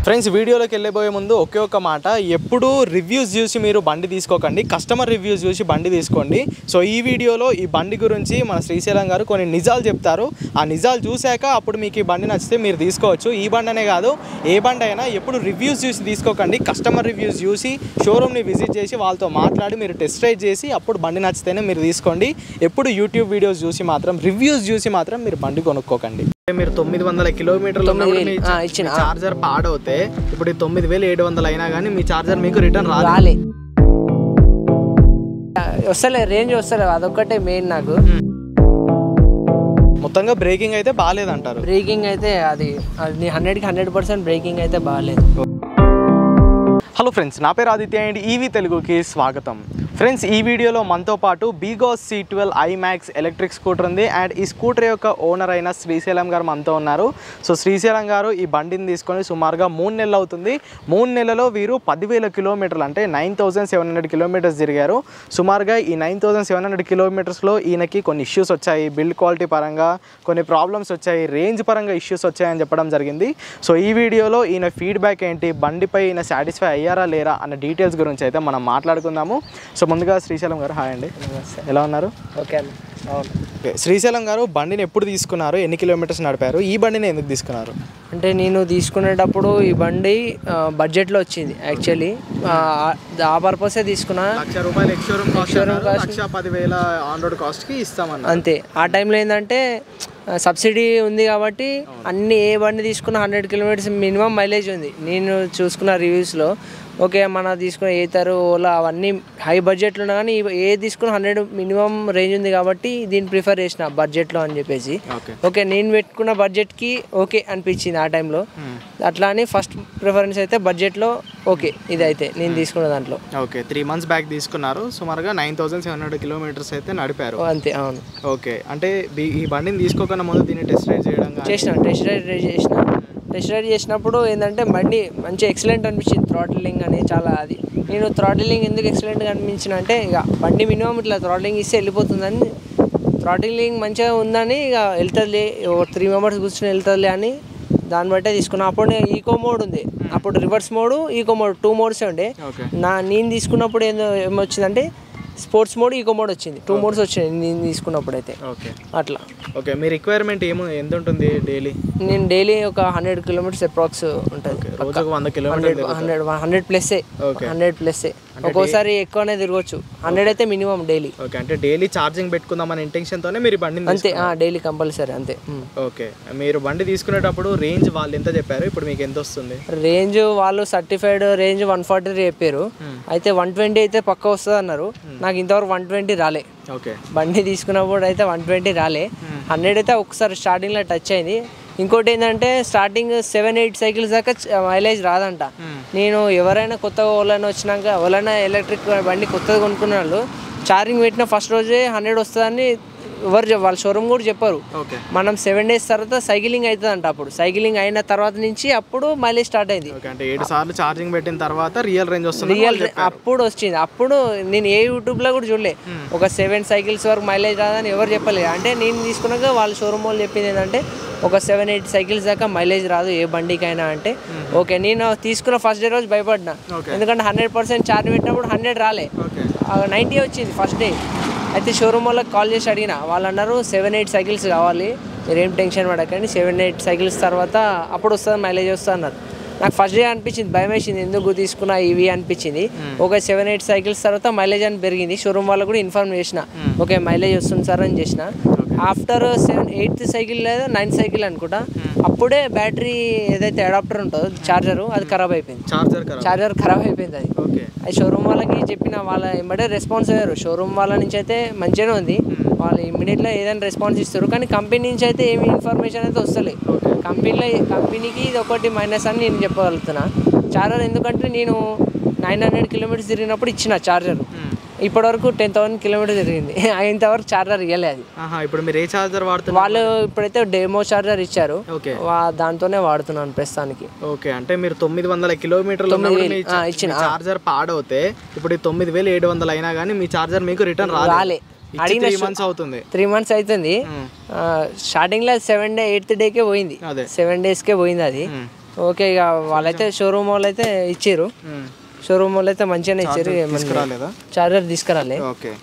Friends వీడియోలోకి వెళ్ళబోయే ముందు ఒకే ఒక మాట ఎప్పుడు రివ్యూస్ చూసి మీరు బండి తీసుకోకండి కస్టమర్ రివ్యూస్ చూసి బండి తీసుకోండి సో ఈ వీడియోలో ఈ బండి గురించి మన శ్రీశైలం గారు కొన్ని నిజాలు చెప్తారు ఆ నిజాలు చూశాక అప్పుడు మీకు ఈ బండి నచ్చితే మీరు తీసుకోవచ్చు ఈ బండి అనే కాదు ఏ బండి అయినా ఎప్పుడు రివ్యూస్ చూసి తీసుకోకండి కస్టమర్ రివ్యూస్ చూసి షోరూమ్ని విజిట్ చేసి వాళ్ళతో మాట్లాడి మీరు టెస్ట్ రైడ్ చేసి అప్పుడు బండి నచ్చితేనే మీరు తీసుకోండి ఎప్పుడు యూట్యూబ్ వీడియోస్ చూసి మాత్రం రివ్యూస్ చూసి మాత్రం మీరు బండి కొనుక్కోకండి మీరు తొమ్మిది వందల కిలోమీటర్లు తొమ్మిది ఉన్నప్పుడు వేలు. మీ ఆ, ఇచ్చిన. ఆ. చార్జర్ పాడవుతే ఇప్పుడు ఈ తొమ్మిది వేలు ఏడు వందలు అయినా కానీ మీ చార్జర్ మీకు రిటర్న్ రాదు రాలే వస్తలే రేంజ్ వస్తలే అదొక్కటే మెయిన్ నాకు మొత్తంగా బ్రేకింగ్ అయితే బాగాలేదంటారు బ్రేకింగ్ అయితే అది అది హండ్రెడ్కి హండ్రెడ్ పర్సెంట్ బ్రేకింగ్ అయితే బాగాలేదు హలో ఫ్రెండ్స్ నా పేరు ఆదిత్య అండ్ ఈవీ తెలుగుకి స్వాగతం ఫ్రెండ్స్ ఈ వీడియోలో మనతో పాటు BGauss C twelve i max electric scooter ఉంది అండ్ ఈ స్కూటర్ యొక్క ఓనర్ అయిన శ్రీశైలం గారు మనతో ఉన్నారు సో శ్రీశైలం గారు ఈ బండిని తీసుకొని సుమారుగా మూడు నెలలు అవుతుంది మూడు నెలలో వీరు పదివేల కిలోమీటర్లు అంటే nine thousand seven hundred kilometres తిరిగారు సుమారుగా ఈ నైన్ థౌసండ్ సెవెన్ హండ్రెడ్ కిలోమీటర్స్లో ఈయనకి కొన్ని ఇష్యూస్ వచ్చాయి బిల్డ్ క్వాలిటీ పరంగా కొన్ని ప్రాబ్లమ్స్ వచ్చాయి రేంజ్ పరంగా ఇష్యూస్ వచ్చాయని చెప్పడం జరిగింది సో ఈ వీడియోలో ఈయన ఫీడ్బ్యాక్ ఏంటి బండిపై ఈయన సాటిస్ఫై అయ్యారా లేరా అన్న డీటెయిల్స్ గురించి అయితే మనం మాట్లాడుకుందాము సో ముందుగా శ్రీశైలం గారు హాయ్ అండి ఎలా ఉన్నారు ఓకే అన్న అవును ఓకే శ్రీశైలం గారు బండిని ఎప్పుడు తీసుకున్నారు ఎన్ని కిలోమీటర్స్ నడిపారు ఈ బండిని ఎందుకు తీసుకున్నారు అంటే నేను తీసుకునేటప్పుడు ఈ బండి ఆ, బడ్జెట్లో వచ్చింది యాక్చువల్లీ ఆ, ఆ పర్పసే తీసుకున్నా లక్ష రూపాయలు ex showroom cost Showroom cost. Lakh పదివేల ఆన్ రోడ్ కాస్ట్కి ఇస్తామన్నారు అంతే ఆ టైంలో ఏంటంటే ఆ, సబ్సిడీ ఉంది కాబట్టి అన్ని ఏ బండి తీసుకున్న హండ్రెడ్ కిలోమీటర్స్ మినిమం మైలేజ్ ఉంది నేను చూసుకున్న రివ్యూస్లో ఓకే మన తీసుకున్న ఏతరు ఓలా అవన్నీ హై బడ్జెట్లో ఉన్నా కానీ ఇవి- ఏ తీసుకున్న హండ్రెడ్ మినిమం రేంజ్ ఉంది కాబట్టి దీన్ని ప్రిఫర్ చేసిన బడ్జెట్లో అని చెప్పేసి ఓకే ఓకే నేను పెట్టుకున్న బడ్జెట్కి ఓకే అనిపించింది ఆ టైంలో అట్లా అని ఫస్ట్ ప్రిఫరెన్స్ అయితే బడ్జెట్లో ఓకే ఇదైతే నేను తీసుకున్న దాంట్లో ఓకే త్రీ మంత్స్ బ్యాక్ తీసుకున్నారు సుమారుగా nine thousand seven hundred kilometres అయితే నడిపారు అంతే అవును ఓకే అంటే బీ- ఈ బండిని తీసుకోకుండా ముందు దీన్ని టెస్ట్ రైడ్ చేయడం కానీ చేసిన టెస్ట్ రైడ్ చేసిన టెస్ట్ రైడ్ చేసినప్పుడు ఏంటంటే బండి మంచి ఎక్సలెంట్ అనిపించింది థ్రాటిలింగ్ అని చాలా అది నేను థ్రాటిలింగ్ ఎందుకు ఎక్సలెంట్గా అనిపించిన అంటే ఇక బండి మినిమం ఇట్లా థ్రాటిలింగ్ ఇస్తే వెళ్ళిపోతుందని థ్రాటిలింగ్ మంచిగా ఉందని ఇక వెళ్తుందిలే ఒక త్రీ మెంబర్స్ కూర్చొని వెళ్తుందిలే అని దాన్ని బట్టే తీసుకున్నా అప్పుడు నేను ఈకో మోడ్ ఉంది అప్పుడు reverse mode eco mode two మోడ్సే ఉండే ఓకే నా నేను తీసుకున్నప్పుడు ఏందో ఏమొచ్చిందంటే స్పోర్ట్స్ మోడ్ ఈకో మోడ్ వచ్చింది టూ మోడ్స్ వచ్చినాయి నేను తీసుకున్నప్పుడు అయితే ఓకే అట్లా ఓకే మీ రిక్వైర్మెంట్ ఏమో ఎంత ఉంటుంది డైలీ నేను డైలీ ఒక హండ్రెడ్ కిలోమీటర్స్ అప్రాక్స్ ఉంటుంది రోజుకు వంద హండ్రెడ్ కిలోమీటర్లు hundred hundred plus Okay. Hundred plus ఒక్కోసారి ఎక్కువనే తిరగచ్చు హండ్రెడ్ అయితే మినిమం డైలీ ఓకే అంటే డైలీ ఛార్జింగ్ పెట్టుకుందామనే ఇంటెన్షన్తోనే మీరు ఈ బండిని అంతే డైలీ కంపల్సరీ అంతే ఓకే మీరు బండి తీసుకునేటప్పుడు రేంజ్ వాళ్ళు ఎంత చెప్పారు ఇప్పుడు మీకు ఎంత వస్తుంది రేంజ్ వాళ్ళు సర్టిఫైడ్ రేంజ్ వన్ ఫార్టీ చెప్పారు అయితే వన్ ట్వంటీ అయితే పక్క వస్తుంది అన్నారు నాకు ఇంతవరకు వన్ ట్వంటీ రాలే ఓకే బండి తీసుకున్నప్పుడు అయితే వన్ ట్వంటీ రాలే హండ్రెడ్ అయితే ఒకసారి స్టార్టింగ్లో టచ్ అయింది ఇంకోటి ఏంటంటే స్టార్టింగ్ సెవెన్ ఎయిట్ సైకిల్స్ దాకా మైలేజ్ రాదంట నేను ఎవరైనా కొత్తగా ఓలైనా వచ్చినాక ఎవరైనా ఎలక్ట్రిక్ బండి కొత్తగా కొనుక్కున్న వాళ్ళు ఛార్జింగ్ పెట్టిన ఫస్ట్ రోజే హండ్రెడ్ వస్తుందని ఎవరు చెప్- వాళ్ళ షోరూమ్ కూడా చెప్పారు ఓకే మనం సెవెన్ డేస్ తర్వాత సైకిలింగ్ అవుతుందంట అప్పుడు సైకిలింగ్ అయిన తర్వాత నుంచి అప్పుడు మైలేజ్ స్టార్ట్ అయింది ఓకే అంటే ఏడు సార్లు ఛార్జింగ్ పెట్టిన తర్వాత రియల్ రేంజ్ వస్తుంది రియల్ అప్పుడు వచ్చింది అప్పుడు నేను ఏ యూట్యూబ్లో కూడా చూడలే ఒక సెవెన్ సైకిల్స్ వరకు మైలేజ్ రాదని ఎవరు చెప్పలేదు అంటే నేను తీసుకున్నాక వాళ్ళ షోరూమ్ వాళ్ళు చెప్పింది ఏంటంటే ఒక సెవెన్ ఎయిట్ సైకిల్స్ దాకా మైలేజ్ రాదు ఏ బండికైనా అంటే ఓకే నేను తీసుకున్న ఫస్ట్ డే రోజు భయపడినా Okay. ఎందుకంటే హండ్రెడ్ పర్సెంట్ ఛార్జ్ పెట్టినప్పుడు హండ్రెడ్ రాలే ఓకే నైంటీ వచ్చింది ఫస్ట్ డే అయితే షోరూమ్ వాళ్ళకి కాల్ చేసి అడిగిన వాళ్ళు అన్నారు సెవెన్ ఎయిట్ సైకిల్స్ కావాలి మీరేం టెన్షన్ పడకండి సెవెన్ ఎయిట్ సైకిల్స్ తర్వాత అప్పుడు వస్తుంది మైలేజ్ వస్తుంది అన్నారు నాకు ఫస్ట్ డే అనిపించింది భయం వేసింది ఎందుకు తీసుకున్నా ఇవి అనిపించింది ఒక సెవెన్ ఎయిట్ సైకిల్స్ తర్వాత మైలేజ్ అని పెరిగింది షోరూమ్ వాళ్ళకు కూడా ఇన్ఫార్మ్ చేసిన ఓకే మైలేజ్ వస్తుంది సార్ అని చేసిన ఆఫ్టర్ సెవెన్ ఎయిత్ సైకిల్ లేదా నైన్త్ సైకిల్ అనుకుంటా అప్పుడే బ్యాటరీ ఏదైతే అడాప్టర్ ఉంటుందో చార్జర్ అది ఖరాబ్ అయిపోయింది చార్జర్ కదా చార్జర్ ఖరాబ్ అయిపోయింది అది ఓకే అది షోరూమ్ వాళ్ళకి చెప్పిన వాళ్ళ వెంబడే రెస్పాన్స్ అయ్యారు షోరూమ్ వాళ్ళ నుంచి అయితే మంచిగానే ఉంది వాళ్ళు ఇమ్మీడియట్గా ఏదైనా రెస్పాన్స్ ఇస్తారు కానీ కంపెనీ నుంచి అయితే ఏమి ఇన్ఫర్మేషన్ అయితే వస్తలే కంపెనీలో కంపెనీకి ఇది ఒకటి మైనస్ అని నేను చెప్పగలుగుతున్నా చార్జర్ ఎందుకంటే నేను నైన్ హండ్రెడ్ కిలోమీటర్స్ తిరిగినప్పుడు ఇచ్చిన చార్జర్ ఇప్పటివరకు టెన్ థౌసండ్ కిలోమీటర్స్ తిరిగింది ఇంతవరకు చార్జర్ ఇవ్వలే అది ఆహా ఇప్పుడు మీరు ఏ చార్జర్ వాడుతున్నారు వాళ్ళు ఇప్పుడైతే డెమో చార్జర్ ఇచ్చారు ఓకే వా- దాంతోనే వాడుతున్నాను ప్రస్తుతానికి ఓకే అంటే మీరు తొమ్మిది వందల కిలోమీటర్లు ఉన్నప్పుడు మీ ఆ, ఇచ్చిన, చార్జర్ పాడవుతే ఇప్పుడు ఈ తొమ్మిది వేలు ఏడు వందలు అయినా కానీ మీ చార్జర్ మీకు రిటర్న్ రాలే రాలే ఇచ్చి త్రీ మంత్స్ అవుతుంది త్రీ మంత్స్ అవుతుంది మ్మ్. స్టార్టింగ్లో సెవెన్ డే ఎయిత్ డేకే పోయింది అదే సెవెన్ డేస్కే పోయింది అది ఓకే ఇక వాళ్ళైతే షోరూమ్ వాళ్ళు అయితే ఇచ్చారు షోరూమ్ వాళ్ళు అయితే మంచిగానే ఇచ్చారు తీసుకురాలేదా చార్జర్ తీసుకురాలే ఓకే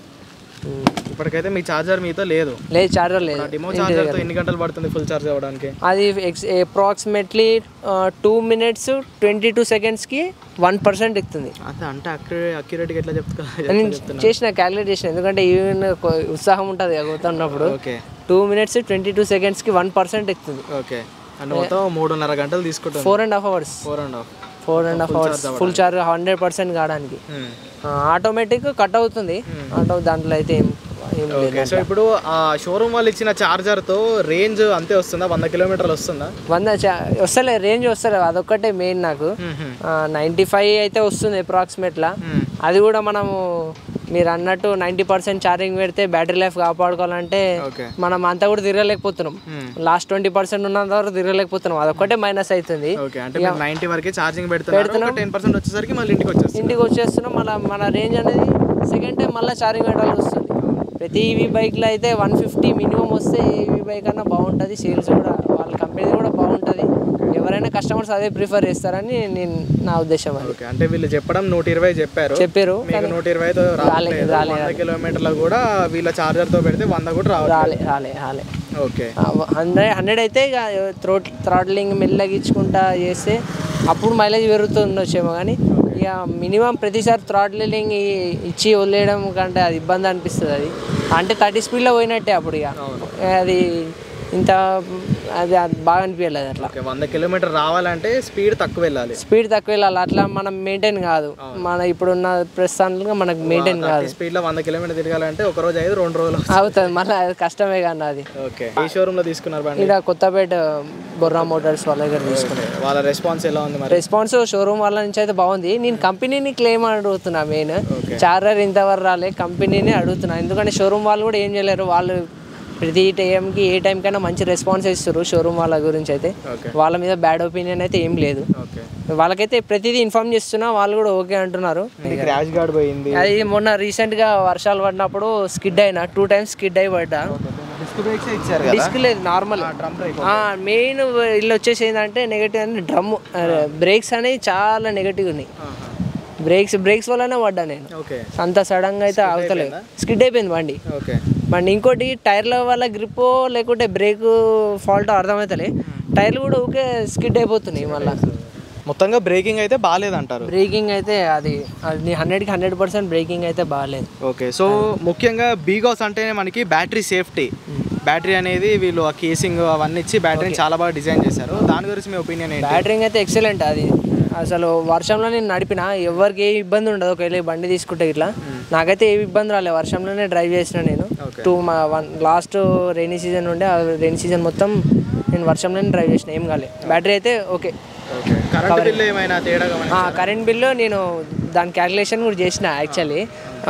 ఇప్పటికైతే మీ ఛార్జర్ మీతో లేదు లేదు చార్జర్ లేదు డిమో ఛార్జర్తో ఎన్ని గంటలు పడుతుంది ఫుల్ ఛార్జ్ అవ్వడానికి అది ఎక్స్ approximately two minutes twenty two సెకండ్స్కి వన్ పర్సెంట్ ఎక్కుతుంది అంతే అంటే అక్యురే అక్యురేట్గా ఎట్లా చెప్తా నేను చేసిన క్యాలిక్యులేట్ చేసిన ఎందుకంటే ఈవెన్ ఉత్సాహం ఉంటుంది ఎగుతున్నప్పుడు okay two minutes twenty two సెకండ్స్కి వన్ పర్సెంట్ ఎక్కుతుంది ఓకే అంటే మొత్తం మూడున్నర గంటలు తీసుకుంటుంది four and half hours four and half four and half hours full charge hundred percent కావడానికి ఆటోమేటిక్ కట్ అవుతుంది ఆటో దాంట్లో అయితే ఏం ఏం లేదు ఓకే సో ఇప్పుడు ఆ షోరూమ్ వాళ్ళు ఇచ్చిన ఛార్జర్తో రేంజ్ అంతే వస్తుందా వంద కిలోమీటర్లు వస్తుందా వంద చా- వస్తలే రేంజ్ వస్తలే అదొక్కటే మెయిన్ నాకు నైంటీ ఫైవ్ అయితే వస్తుంది అప్రాక్సిమేట్లా అది కూడా మనము మీరు అన్నట్టు నైంటీ పర్సెంట్ ఛార్జింగ్ పెడితే బ్యాటరీ లైఫ్ కాపాడుకోవాలంటే ఓకే మనం అంతా కూడా తిరగలేకపోతున్నాం లాస్ట్ ట్వంటీ పర్సెంట్ ఉన్నంత వరకు తిరగలేకపోతున్నాం అదొక్కటే మైనస్ అవుతుంది ఓకే అంటే మీరు నైంటీ వరకే ఛార్జింగ్ పెడుతున్నారు టెన్ పర్సెంట్ వచ్చేసరికి మళ్ళీ ఇంటికి వచ్చేస్తుంది ఇంటికి వచ్చేస్తున్నాం మన మన రేంజ్ అనేది సెకండ్ టైం మళ్ళీ ఛార్జింగ్ పెట్టాల్సి వస్తుంది ప్రతి ఈవీ బైక్లో అయితే వన్ ఫిఫ్టీ మినిమం వస్తే ఈవీ బైక్ అన్న బాగుంటుంది సేల్స్ కూడా వాళ్ళ కంపెనీ కూడా బాగుంటుంది ఎవరైనా కస్టమర్స్ అదే ప్రిఫర్ చేస్తారని నేను నా ఉద్దేశం అది ఓకే అంటే వీళ్ళు చెప్పడం నూట ఇరవై చెప్పారు చెప్పారు మీకు నూట ఇరవైతో రాలేదు వంద కిలోమీటర్ల కూడా వీళ్ళ ఛార్జర్తో పెడితే వంద కూడా రావాలి రాలే రాలే రాలే ఓకే హండ్రెడ్ హండ్రెడ్ అయితే ఇక థ్రోట్ థ్రాట్లింగ్ మెల్లగించుకుంటా చేస్తే అప్పుడు మైలేజ్ పెరుగుతుండొచ్చేమో కానీ ఇక మినిమం ప్రతిసారి థ్రాట్లింగ్ ఇచ్చి వదిలేయడం కంటే అది ఇబ్బంది అనిపిస్తుంది అది అంటే థర్టీ స్పీడ్లో పోయినట్టే అప్పుడు ఇక అది ఇంత అది అది బాగా అనిపించలేదు అట్లా ఓకే వంద కిలోమీటర్ రావాలంటే స్పీడ్ తక్కువ వెళ్ళాలి స్పీడ్ తక్కువ వెళ్ళాలి అట్లా మనం మెయింటైన్ కాదు మన ఇప్పుడున్న ప్రస్తుతానికి మనకు మెయింటైన్ కాదు స్పీడ్ లో వంద కిలోమీటర్ తిరగాలంటే ఒక రోజు ఐదు రెండు రోజులు అవుతుంది మళ్ళీ అది కష్టమే కానీ అది ఓకే ఈ షోరూమ్ లో తీసుకున్నారు బండి ఇక్కడ కొత్తపేట బొర్రా మోటార్స్ వాళ్ళ దగ్గర తీసుకున్నాం ఓకే. వాళ్ళ రెస్పాన్స్ ఎలా ఉంది మరి రెస్పాన్స్ షోరూమ్ వాళ్ళ నుంచి అయితే బాగుంది నేను కంపెనీని క్లెయిమ్ అడుగుతున్నా మెయిన్ చార్జర్ ఇంతవరకు రాలే కంపెనీని అడుగుతున్నా ఎందుకంటే షోరూమ్ వాళ్ళు కూడా ఏం చేయలేరు వాళ్ళు ప్రతి టైంకి ఏ టైంకైనా మంచి రెస్పాన్స్ ఇస్తారు షోరూమ్ వాళ్ళ గురించి అయితే ఓకే వాళ్ళ మీద బ్యాడ్ ఒపీనియన్ అయితే ఏం లేదు ఓకే వాళ్ళకైతే ప్రతిదీ ఇన్ఫార్మ్ చేస్తున్నా వాళ్ళు కూడా ఓకే అంటున్నారు క్రాష్ గార్డ్ పోయింది అది మొన్న రీసెంట్గా వర్షాలు పడినప్పుడు స్కిడ్ అయినా టూ టైమ్స్ స్కిడ్ అయి పడ్డా డిస్క్ బ్రేక్స్ ఇచ్చారు డిస్క్ లేదు నార్మల్ డ్రమ్ బ్రేక్ మెయిన్ ఇల్లు వచ్చేసి ఏంటంటే నెగటివ్ అంటే డ్రమ్ బ్రేక్స్ అనేవి చాలా నెగటివ్ ఉన్నాయి బ్రేక్స్ బ్రేక్స్ వల్లనే పడ్డా నేను ఓకే అంత సడన్గా అయితే అవతలేదు స్కిడ్ అయిపోయింది బండి ఓకే బండి ఇంకోటి టైర్ల వల్ల గ్రిప్ లేకుంటే బ్రేక్ ఫాల్ట్ అర్థమవుతలే టైర్లు కూడా ఊకే స్కిడ్ అయిపోతున్నాయి మళ్ళీ మొత్తంగా బ్రేకింగ్ అయితే బాగాలేదంటారు బ్రేకింగ్ అయితే అది అది హండ్రెడ్కి హండ్రెడ్ పర్సెంట్ బ్రేకింగ్ అయితే బాగాలేదు ఓకే సో ముఖ్యంగా బీగాస్ అంటేనే మనకి బ్యాటరీ సేఫ్టీ బ్యాటరీ అనేది వీళ్ళు ఆ కేసింగ్ అవన్నీ ఇచ్చి బ్యాటరీని చాలా బాగా డిజైన్ చేశారు దాని గురించి మీ ఒపీనియన్ ఏంటి బ్యాటరింగ్ అయితే ఎక్సలెంట్ అది అసలు వర్షంలో నేను నడిపిన ఎవరికి ఏ ఇబ్బంది ఉండదు ఒకవేళ ఈ బండి తీసుకుంటే ఇట్లా నాకైతే ఏ ఇబ్బంది రాలేదు వర్షంలోనే డ్రైవ్ చేసిన నేను Okay. టూ మా వన్ లాస్ట్ రైనీ సీజన్ ఉండే ఆ రైనీ సీజన్ మొత్తం నేను వర్షంలోనే డ్రైవ్ చేసిన ఏం కాలే బ్యాటరీ అయితే ఓకే ఓకే కరెంట్ బిల్ ఏమైనా తేడా గమనించారా? కరెంట్ బిల్లు నేను దాని క్యాలిక్యులేషన్ కూడా చేసిన యాక్చువల్లీ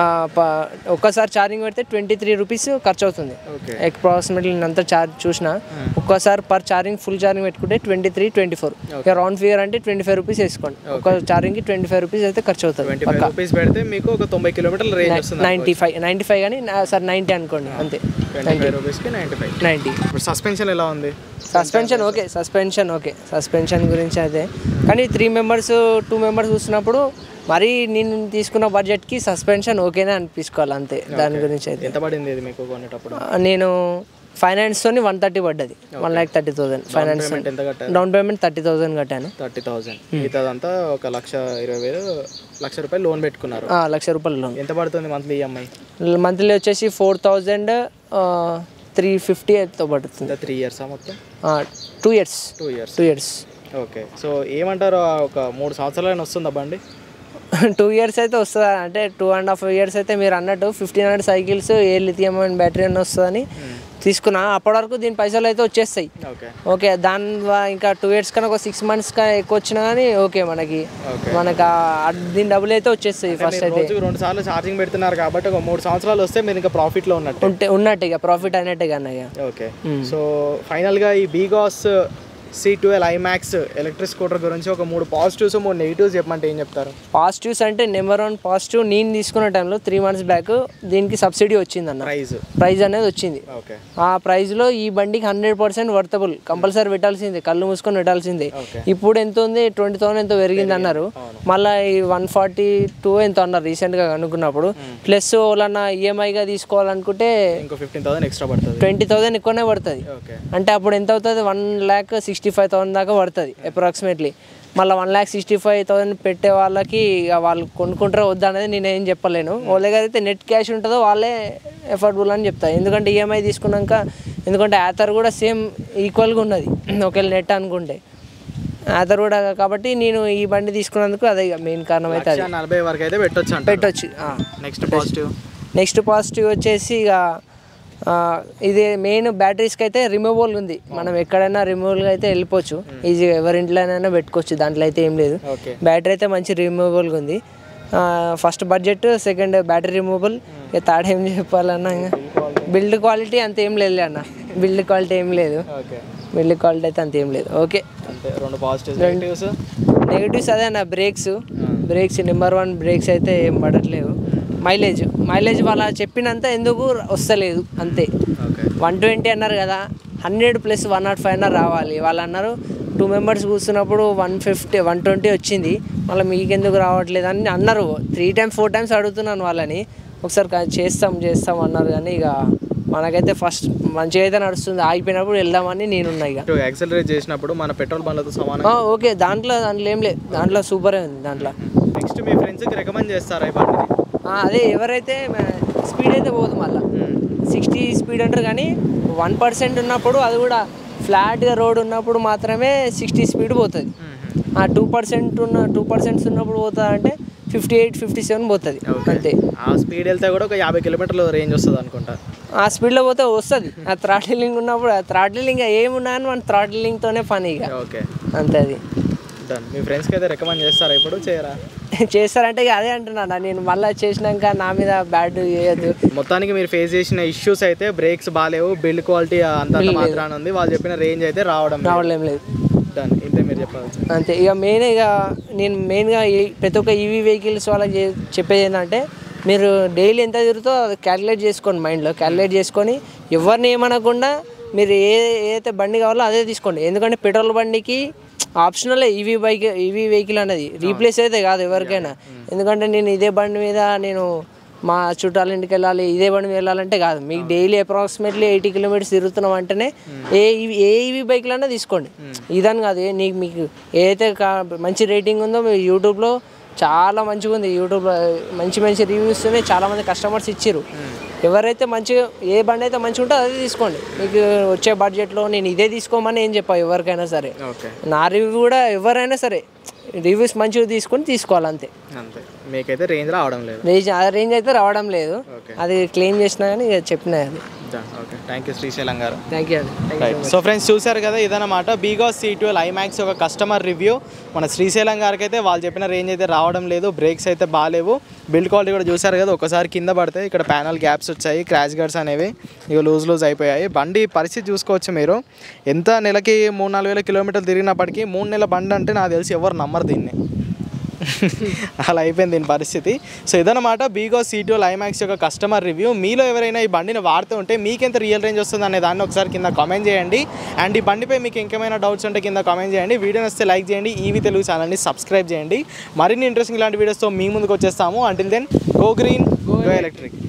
ఒక్కసారి ఛార్జింగ్ పెడితే ట్వంటీ త్రీ రూపీస్ ఖర్చు అవుతుంది ఓకే అప్రాక్సిమేట్లీ నేను అంతా చార్జ్ చూసిన ఒక్కసారి పర్ ఛార్జింగ్ ఫుల్ ఛార్జింగ్ పెట్టుకుంటే ట్వంటీ త్రీ ట్వంటీ ఫోర్ ఇక రౌండ్ ఫిగర్ అంటే ట్వంటీ ఫైవ్ రూపీస్ వేసుకోండి ఒక ఛార్జింగ్కి ట్వంటీ ఫైవ్ రూపీస్ అయితే ఖర్చు అవుతుంది ట్వంటీ ఫైవ్ రూపీస్ పెడితే మీకు ఒక తొంభై కిలోమీటర్ల రేంజ్ వస్తుంది నైంటీ ఫైవ్ నైంటీ ఫైవ్ కానీ సార్ నైంటీ అనుకోండి అంతే ట్వంటీ ఫైవ్ రూపీస్కి నైంటీ ఫైవ్ నైంటీ ఇప్పుడు సస్పెన్షన్ ఎలా ఉంది suspension okay suspension okay suspension గురించి అయితే కానీ త్రీ మెంబర్స్ టూ మెంబర్స్ చూసినప్పుడు మరీ నేను తీసుకున్న బడ్జెట్కి సస్పెన్షన్ ఓకేనే అనిపించుకోవాలి అంతే దాని గురించి అయితే ఎంత పడింది ఇది మీకు కొనేటప్పుడు ఆ, నేను ఫైనాన్స్తోని వన్ థర్టీ పడ్డది one lakh thirty thousand finance payment ఎంత కట్టారు డౌన్ పేమెంట్ థర్టీ థౌసండ్ కట్టాను థర్టీ థౌసండ్ మిగతాదంతా ఒక లక్ష ఇరవై వేలు లక్ష రూపాయలు లోన్ పెట్టుకున్నారు ఆ, లక్ష రూపాయలు లోన్ ఎంత పడుతుంది మంత్లీ ఈఎంఐ మంత్లీ వచ్చేసి ఫోర్ థౌజండ్ త్రీ ఫిఫ్టీ తో పడుతుంది ఇంకా త్రీ ఇయర్సా మొత్తం two years two years two years okay so ఏమంటారు ఆ ఒక మూడు సంవత్సరాలైనా వస్తుందా బండి టూ ఇయర్స్ అయితే వస్తుంది అంటే టూ అండ్ హాఫ్ ఇయర్స్ అయితే మీరు అన్నట్టు fifteen hundred cycles a lithium and battery అని వస్తుందని తీసుకున్నా అప్పటి వరకు దీని పైసలు అయితే వచ్చేస్తాయి ఓకే ఓకే దాని ద్వారా ఇంకా టూ ఇయర్స్ కన్నా ఒక సిక్స్ మంత్స్ ఎక్కువ వచ్చినా కానీ ఓకే మనకి ఓకే మనకు ఆ- దీని డబ్బులు అయితే వచ్చేస్తాయి ఫస్ట్ అయితే రోజుకు రెండు సార్లు ఛార్జింగ్ పెడుతున్నారు కాబట్టి ఒక మూడు సంవత్సరాలు వస్తే మీరు ఇంకా ప్రాఫిట్లో ఉన్నట్టు ఉంటే ఉన్నట్టు ఇక ప్రాఫిట్ అయినట్టే కన్నా ఇక ఓకే సో ఫైనల్గా ఈ BGauss C twelve i max electric scooter గురించి ఒక మూడు పాజిటివ్స్ మూడు నెగిటివ్స్ చెప్పమంటే ఏం చెప్తారు పాజిటివ్స్ అంటే నెంబర్ వన్ పాజిటివ్ నేను తీసుకున్న టైంలో త్రీ మంత్స్ బ్యాక్ దీనికి సబ్సిడీ వచ్చింది అన్న ప్రైజ్ ప్రైజ్ అనేది వచ్చింది ఓకే ఆ ప్రైస్లో ఈ బండికి హండ్రెడ్ పర్సెంట్ వర్తబుల్ కంపల్సరీ పెట్టాల్సిందే కళ్ళు మూసుకొని పెట్టాల్సిందే Okay. ఇప్పుడు ఎంత ఉంది ట్వంటీ థౌసండ్ ఎంతో పెరిగింది అన్నారు మళ్ళీ ఈ వన్ ఫార్టీ టూ ఎంత అన్నారు రీసెంట్గా కనుక్కున్నప్పుడు ప్లస్ వాళ్ళన్న ఈఎంఐగా తీసుకోవాలనుకుంటే ఇంకో ఫిఫ్టీన్ థౌసండ్ ఎక్స్ట్రా పడుతుంది ట్వంటీ థౌసండ్ ఎక్కువనే పడుతుంది ఓకే అంటే అప్పుడు ఎంత అవుతుంది one lakh sixty five thousand దాకా పడుతుంది అప్రాక్సిమేట్లీ మళ్ళీ one lakh sixty five thousand పెట్టే వాళ్ళకి ఇక వాళ్ళు కొనుక్కుంటారో వద్దా అనేది నేను ఏం చెప్పలేను వాళ్ళ దగ్గర అయితే నెట్ క్యాష్ ఉంటుందో వాళ్ళే ఎఫర్డబుల్ అని చెప్తాను ఎందుకంటే ఈఎంఐ తీసుకున్నాక ఎందుకంటే ఆథర్ కూడా సేమ్ ఈక్వల్గా ఉన్నది ఒకవేళ నెట్ అనుకుంటే ఆథర్ కూడా కాబట్టి నేను ఈ బండి తీసుకున్నందుకు అదే మెయిన్ కారణం అయితే అది లక్ష నలభై వరకు అయితే పెట్టొచ్చు అంట పెట్టొచ్చు నెక్స్ట్ పాజిటివ్ నెక్స్ట్ పాజిటివ్ వచ్చేసి ఇక ఆ, ఇది మెయిన్ బ్యాటరీస్కి అయితే రిమూవబుల్ ఉంది మనం ఎక్కడైనా రిమూవల్గా అయితే వెళ్ళిపోవచ్చు ఈజీగా ఎవరి ఇంట్లోనైనా పెట్టుకోవచ్చు దాంట్లో అయితే ఏం లేదు ఓకే బ్యాటరీ అయితే మంచి రిమూవబుల్గా ఉంది first budget second battery removable ఇక థర్డ్ ఏం చెప్పాలన్నా ఇంకా బిల్డ్ క్వాలిటీ అంత ఏం లేదు అన్న బిల్డ్ క్వాలిటీ ఏం లేదు ఓకే బిల్డ్ క్వాలిటీ అయితే అంత ఏం లేదు ఓకే అంతే రెండు పాజిటివ్స్ నెగిటివ్స్ నెగిటివ్స్ అదే అన్న brakes brakes number one brakes అయితే ఏం పడట్లేవు మైలేజ్ మైలేజ్ వాళ్ళ చెప్పినంత ఎందుకు వస్తలేదు అంతే ఓకే వన్ ట్వంటీ అన్నారు కదా hundred plus one nought five అన్నారు రావాలి వాళ్ళు అన్నారు టూ మెంబర్స్ కూర్చున్నప్పుడు వన్ ఫిఫ్టీ వన్ ట్వంటీ వచ్చింది మళ్ళీ మీకెందుకు రావట్లేదు అని అన్నారు త్రీ టైమ్స్ ఫోర్ టైమ్స్ అడుగుతున్నాను వాళ్ళని ఒకసారి కా- చేస్తాం చేస్తాం అన్నారు కానీ ఇక మనకైతే ఫస్ట్ మంచిగా అయితే నడుస్తుంది ఆగిపోయినప్పుడు వెళ్దామని నేనున్నా ఇక యాక్సలరేట్ చేసినప్పుడు మన పెట్రోల్ బండ్లతో సమానం ఆ, ఓకే దాంట్లో దాంట్లో ఏం లేదు దాంట్లో సూపరే ఉంది దాంట్లో నెక్స్ట్ మీ ఫ్రెండ్స్కి రికమెండ్ చేస్తారా ఈ బండిని ఆ, అదే ఎవరైతే స్పీడ్ అయితే పోదు మళ్ళీ సిక్స్టీ స్పీడ్ అంటారు కానీ వన్ పర్సెంట్ ఉన్నప్పుడు అది కూడా ఫ్లాట్గా రోడ్ ఉన్నప్పుడు మాత్రమే సిక్స్టీ స్పీడ్ పోతుంది ఆ టూ పర్సెంట్ ఉన్న టూ పర్సెంట్స్ ఉన్నప్పుడు పోతుంది అంటే ఫిఫ్టీ ఎయిట్ ఫిఫ్టీ సెవెన్ పోతుంది అంతే ఆ స్పీడ్ వెళ్తే కూడా ఒక యాభై కిలోమీటర్ల రేంజ్ వస్తుంది అనుకుంటా ఆ స్పీడ్లో పోతే వస్తుంది ఆ థ్రాటిలింగ్ ఉన్నప్పుడు ఆ థ్రాటిలింగ్ ఏమున్నా అని మన థ్రాటిలింగ్తోనే పని ఇక ఓకే అంతే అది డన్ మీ ఫ్రెండ్స్కి అయితే రికమెండ్ చేస్తారా ఇప్పుడు చేయరా చేస్తారంటే ఇక అదే అంటున్నాను నేను మళ్ళీ చేసినాక నా మీద బ్యాడ్ చేయొద్దు మొత్తానికి మీరు ఫేస్ చేసిన ఇష్యూస్ అయితే బ్రేక్స్ బాగాలేవు బిల్డ్ క్వాలిటీ అంతంత మాత్రాన ఉంది వాళ్ళు చెప్పిన రేంజ్ అయితే రావడం రావడం లేదు డన్ ఇంతే మీరు చెప్పవచ్చు అంతే ఇక మెయిన్ ఇక నేను మెయిన్గా ఈ- ప్రతి ఒక్క ఈవీ వెహికల్స్ వాళ్ళకి చే- చెప్పేది ఏంటంటే మీరు డైలీ ఎంత తిరుగుతో అది క్యాలిక్యులేట్ చేసుకోండి మైండ్లో క్యాలిక్యులేట్ చేసుకొని ఎవరిని ఏమనకుండా మీరు ఏ ఏదైతే బండి కావాలో అదే తీసుకోండి ఎందుకంటే పెట్రోల్ బండికి optional EV bike EV vehicle అనేది రీప్లేస్ అయితే కాదు ఎవరికైనా ఎందుకంటే నేను ఇదే బండి మీద నేను మా చుట్టాల ఇంటికి వెళ్ళాలి ఇదే బండి మీద వెళ్ళాలంటే కాదు మీకు డైలీ అప్రాక్సిమేట్లీ ఎయిటీ కిలోమీటర్స్ తిరుగుతున్నాం అంటేనే ఏ ఈవీ ఏ ఈవీ బైక్లు అన్నా తీసుకోండి ఇదని కాదు ఏ- నీకు మీకు ఏదైతే కా- మంచి రేటింగ్ ఉందో మీరు యూట్యూబ్లో చాలా మంచిగా ఉంది యూట్యూబ్లో మంచి మంచి రివ్యూస్ ఉన్నాయి చాలా మంది కస్టమర్స్ ఇచ్చారు ఎవరైతే మంచిగా ఏ బండి అయితే మంచిగా ఉంటుందో అదే తీసుకోండి మీకు వచ్చే బడ్జెట్లో నేను ఇదే తీసుకోమని ఏం చెప్పా ఎవరికైనా సరే ఓకే నా రివ్యూ కూడా ఎవరైనా సరే రివ్యూస్ మంచిగా తీసుకొని తీసుకోవాలి అంతే అంతే మీకైతే రేంజ్ రావడం లేదు రేంజ్ ఆ రేంజ్ అయితే రావడం లేదు ఓకే అది క్లెయిమ్ చేసినా కానీ ఇక చెప్పిన అది done okay thank you Srisailam garu thank you అండి thank you right so friends చూసారు కదా ఇదన్నమాట బీగాస్ సీ ట్వెల్వ్ ఐమాక్స్ ఒక కస్టమర్ రివ్యూ మన శ్రీశైలం గారికి అయితే వాళ్ళు చెప్పిన రేంజ్ అయితే రావడం లేదు బ్రేక్స్ అయితే బాగాలేవు బిల్డ్ క్వాలిటీ కూడా చూసారు కదా ఒకసారి కింద పడితే ఇక్కడ ప్యానల్ గ్యాప్స్ వచ్చాయి క్రాష్ గర్డ్స్ అనేవి ఇక లూజ్ లూజ్ అయిపోయాయి బండి పరిస్థితి చూసుకోవచ్చు మీరు ఎంత నెలకి మూడు నాలుగు వేల కిలోమీటర్లు తిరిగినప్పటికీ మూడు నెలల బండి అంటే నాకు తెలిసి ఎవరు నమ్మరు దీన్ని అలా అయిపోయింది దీని పరిస్థితి సో ఇదన్నమాట బీగో సీటో లైమాక్స్ యొక్క కస్టమర్ రివ్యూ మీలో ఎవరైనా ఈ బండిని వాడుతూ ఉంటే మీకెంత రియల్ రేంజ్ వస్తుంది అనే దాన్ని ఒకసారి కింద కామెంట్ చేయండి అండ్ ఈ బండిపై మీకు ఇంకేమైనా డౌట్స్ ఉంటే కింద కామెంట్ చేయండి వీడియో వస్తే లైక్ చేయండి ఈవీ తెలుగు ఛానల్ని సబ్స్క్రైబ్ చేయండి మరిన్ని ఇంట్రెస్టింగ్ ఇలాంటి వీడియోస్తో మీ ముందుకు వచ్చేస్తాము until then go green go electric